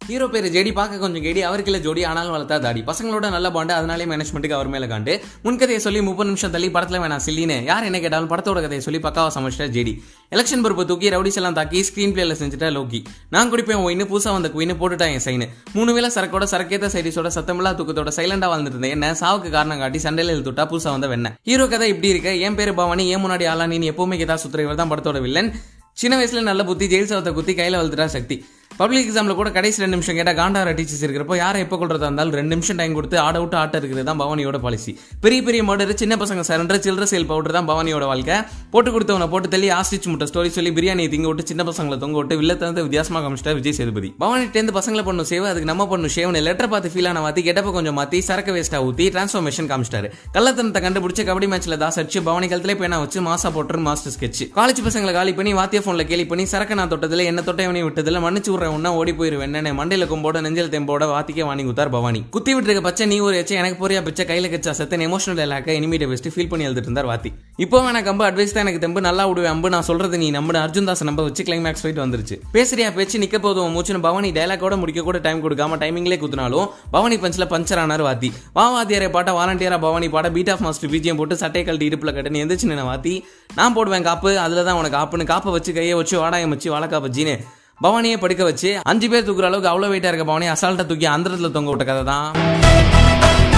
hero பேர் JD பார்க்க கொஞ்சம் கேடி அவருக்கு இல்ல ஜோடி ஆனாலும் வளர்த்தா தாடி பசங்களோட நல்ல பாண்டு அதனாலே மேனேஜ்மெண்ட்டுக்கு அவர் மேல காண்டு முன்கதையை சொல்லி முப்பது நிமிஷம் தள்ளி படத்துல வேணாம் சில்லின்னு யார் என்ன கேட்டாலும் படத்தோட கதையை சொல்லி பக்காவா சமைச்சிட்டா ஜெடி எலெக்ஷன் பொறுப்பு தூக்கி ரவுடிஸ் எல்லாம் தாக்கி ஸ்கிரீன் பிளேல செஞ்சுட்டா லோக்கி நான் குடிப்பேன் ஒயின்னு புதுசா வந்த குயின்னு போட்டுட்டா என் சைனு மூணு வேளை சரக்கோட சரக்கேத்த சைடிஸோட சத்தமில்லா தூக்கத்தோட சைலண்டா வாழ்ந்துட்டு இருந்தேன் என்ன சாவுக்கு காரணம் காட்டி சண்டையில இழுத்துட்டா புதுசா வந்த வெண்ண ஹீரோ கதை இப்படி இருக்க என் பேரு பவானி ஏன் முன்னாடி ஆளா நீ எப்பவுமே கேதா சுத்துற இவர் தான் படத்தோட வில்லன் சின்ன வயசுல நல்ல புத்தி ஜெயில் சவத்தை குத்தி கையில வளர்த்துட்டா சக்தி பப்ளிக் எக்ஸாம்ல கூட கடைசி ரெண்டு நிமிஷம் கேட்டா காண்டார டீச்சர்ஸ் இருக்கிறப்போ யாரை எப்போ கொள்றதா இருந்தாலும் ரெண்டு நிமிஷம் டைம் கொடுத்து ஆட விட்டு ஆட்ட இருக்கிறது தான் பவானியோட பாலிசி பெரிய பெரிய மர்டர் சின்ன பசங்க சரண்டர் சில்லற சேல் பவுடர் தான் பவானியோட வாழ்க்கை போட்டு கொடுத்தவனை போட்டு தள்ளி ஆஸ்டிச் முட்டை ஸ்டோரி சொல்லி பிரியாணி திங்க விட்டு சின்ன பசங்களை தொங்க விட்டு வில்லத்தை வந்து வித்தியாசமா காமிச்சிட்டா விஜய் சேதுபதி பவானிட்டேந்து பசங்களை பண்ணும் சேவை அதுக்கு நம்ம பண்ணும் சேவனை லெட்டர் பார்த்து ஃபீல் ஆன மாத்தி கெட்டப்ப கொஞ்சம் மாத்தி சரக்கு வேஸ்டா ஊத்தி டிரான்ஸ்ஃபார்மேஷன் காமிச்சிட்டாரு கள்ளத்தனத்தை கண்டுபிடிச்சு கபடி மேட்ச்ல தாஸ் அடிச்சு பவானி கழுத்துல பேனா வச்சு மாசா போட்டு மாஸ்டர் ஸ்கெட்ச் காலேஜ் பசங்களை காலி பண்ணி வாத்திய போன்ல கேலி பண்ணி சரக்கு நான் தொட்டதுல என்ன தொட்டவனையும் விட்டதுல மன்னிச்சு விடுறேன் உன்னா ஓடி போயிருவேன் என்ன மண்டையில கொம்போட நெஞ்சல் தெம்போட வாத்திக்க வாணி குத்தார் பவானி குத்தி விட்டுருக்க பச்சை நீ ஒரு எச்சை எனக்கு போறியா பிச்சை கையில கச்சா சத்தன் எமோஷனல் இல்லாக்க இனிமீடிய பெஸ்ட் ஃபீல் பண்ணி எழுதிட்டு இருந்தார் வாத்தி இப்போ எனக்கு கம்பு அட்வைஸ் தான் எனக்கு தெம்பு நல்லா விடுவேன் அம்பு நான் சொல்றது நீ நம்பு அர்ஜுன் தாஸ் நம்ப வச்சு கிளைமேக்ஸ் ஃபைட் வந்துருச்சு பேசுறியா பேச்சு நிக்க போதும் மூச்சுன்னு பவானி டைலாக்கோட முடிக்க கூட டைம் கொடுக்காம டைமிங்லேயே குத்துனாலும் பவானி பஞ்சில் பஞ்சர் ஆனார் வாத்தி வா வாத்தியாரே பாட்ட வாலண்டியரா பவானி பாட பீட் ஆஃப் மாஸ்டர் பிஜிஎம் போட்டு சட்டை கழட்டி இடுப்புல கட்டணி எந்திரிச்சு நினை வாத்தி நான் போடுவேன் காப்பு அதுல தான் உனக்கு காப்புன்னு காப்பை வச்சு கையை வச்சு வாடாயம் வச்சு வாழக்கா பஜ்ஜின்னு பவானியை படுக்க வச்சு அஞ்சு பேர் தூக்குற அளவுக்கு அவ்வளோ வெயிட்டா இருக்க பவானி அசால்ட்டா தூக்கி அந்தரத்துல தொங்க விட்ட கதை தான்